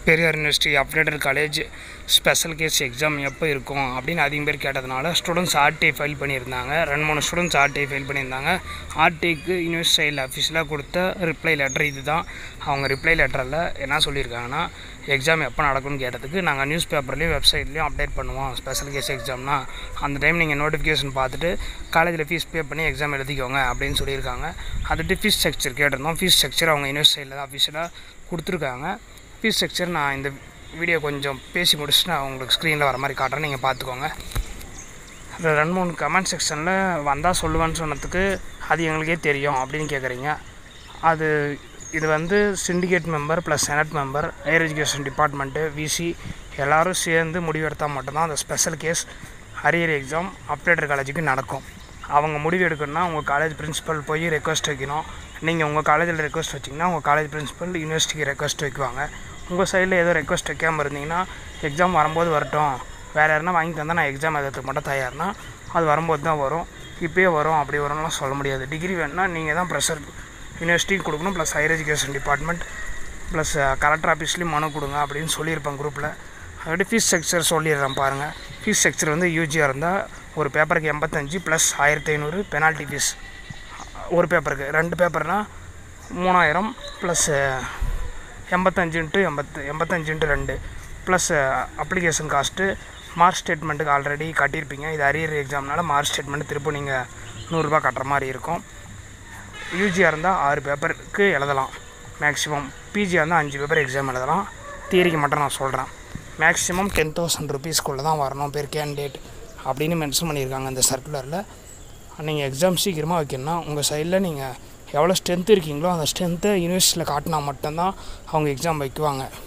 Periyar university updated college special case exam எப்போ இருக்கும் அப்படின்னு அதிகம் பேர் கேட்டதுனால ஸ்டூடெண்ட்ஸ் ஆர்டிஐ ஃபைல் பண்ணியிருந்தாங்க ரெண்டு மூணு ஸ்டூடெண்ட்ஸ் ஆர்டிஐ ஃபைல் பண்ணியிருந்தாங்க ஆர்டிஐக்கு யூனிவர்சிட்டி சைடில் அஃபிஷியலாக கொடுத்த ரிப்ளை லெட்டர் இது தான் அவங்க ரிப்ளை லெட்டரில் என்ன சொல்லியிருக்காங்கன்னா எக்ஸாம் எப்போ நடக்கும்னு கேட்டதுக்கு நாங்கள் நியூஸ் பேப்பர்லேயும் வெப்சைட்லேயும் அப்டேட் பண்ணுவோம் ஸ்பெஷல் கேஸ் எக்ஸாம்னா அந்த டைம் நீங்கள் நோட்டிஃபிகேஷன் பார்த்துட்டு காலேஜில் ஃபீஸ் பே பண்ணி எக்ஸாம் எழுதிக்கோங்க அப்படின்னு சொல்லியிருக்காங்க அதுட்டு ஃபீஸ் ஸ்ட்ரக்சர் கேட்டிருந்தோம் ஃபீஸ் ஸ்ட்ரக்சர் அவங்க யூனிவர்சிட்டி சைடில் தான் அஃபிஷியலாக கொடுத்துருக்காங்க ஃபீஸ் ஸ்ட்ரக்சர் நான் இந்த வீடியோ கொஞ்சம் பேசி முடிச்சுட்டு நான் உங்களுக்கு ஸ்க்ரீனில் வர மாதிரி காட்டுறேன் நீங்கள் பார்த்துக்கோங்க இந்த ரெண்டு மூணு கமெண்ட் செக்ஷனில் வந்தால் சொல்லுவேன்னு சொன்னதுக்கு அது எங்களுக்கே தெரியும் அப்படின்னு கேட்குறீங்க அது இது வந்து syndicate member plus senate member higher education department VC எல்லோரும் சேர்ந்து முடிவெடுத்தால் மட்டும்தான் அந்த ஸ்பெஷல் கேஸ் அரியர் எக்ஸாம் அப்டேட்டர் காலேஜுக்கு நடக்கும் அவங்க முடிவு எடுக்கணும்னா உங்கள் காலேஜ் பிரின்ஸிபல் போய் ரெக்வஸ்ட் வைக்கணும் நீங்கள் உங்கள் காலேஜில் ரெக்வஸ்ட் வச்சிங்கன்னா உங்கள் காலேஜ் பிரின்ஸிபல் யூனிவர்சிட்டிக்கு ரெக்வஸ்ட் வைக்குவாங்க உங்கள் சைடில் ஏதோ ரெக்வஸ்ட் வைக்காமல் இருந்தீங்கன்னா எக்ஸாம் வரும்போது வரட்டும் வேறு யாருன்னா வாங்கி தந்தால் நான் எக்ஸாம் எழுதுறதுக்கு மட்டும் தயார்னா அது வரும்போது தான் வரும் இப்போயே வரும் அப்படி வரும்லாம் சொல்ல முடியாது டிகிரி வேணுன்னா நீங்கள் தான் ப்ரெஷர் யூனிவர்சிட்டிக்கு கொடுக்கணும் plus higher education department plus collector ஆஃபீஸ்லேயும் மனு கொடுங்க அப்படின்னு சொல்லியிருப்பேன் குரூப்பில் அதோட ஃபீஸ் ஸ்ட்ரக்சர் சொல்லிடுறேன் பாருங்கள் ஃபீஸ் ஸ்ட்ரக்சர் வந்து யூஜியாக இருந்தால் ஒரு பேப்பருக்கு எண்பத்தஞ்சு ப்ளஸ் ஆயிரத்தி ஐநூறு பெனால்ட்டி ஃபீஸ் ஒரு பேப்பருக்கு ரெண்டு பேப்பர்னால் மூணாயிரம் ப்ளஸ் எண்பத்தஞ்சு இன்ட்டு எண்பத்து எண்பத்தஞ்சு இன்ட்டு ரெண்டு ப்ளஸ் அப்ளிகேஷன் காஸ்ட்டு மார்க் ஸ்டேட்மெண்ட்டுக்கு ஆல்ரெடி கட்டியிருப்பீங்க இது அரியர் எக்ஸாம்னால மார்க் ஸ்டேட்மெண்ட் திரும்ப நீங்கள் நூறுரூபா கட்டுற மாதிரி இருக்கும் யூஜியாக இருந்தால் ஆறு பேப்பருக்கு எழுதலாம் மேக்ஸிமம் பிஜியாக இருந்தால் அஞ்சு பேப்பர் எக்ஸாம் எழுதலாம் தியரிக்கு மட்டும் நான் சொல்கிறேன் மேக்ஸிமம் டென் தௌசண்ட் ருபீஸ்க்குள்ளே தான் வரணும் பேர் கேண்டிடேட் அப்படின்னு மென்ஷன் பண்ணியிருக்காங்க இந்த சர்க்குலரில் நீங்கள் எக்ஸாம் சீக்கிரமாக வைக்கணும்னா உங்கள் சைடில் நீங்கள் எவ்வளோ ஸ்ட்ரென்த் இருக்கீங்களோ அந்த ஸ்ட்ரென்த்தை யூனிவர்சிட்டியில் காட்டினா மட்டும்தான் அவங்க எக்ஸாம் வைக்குவாங்க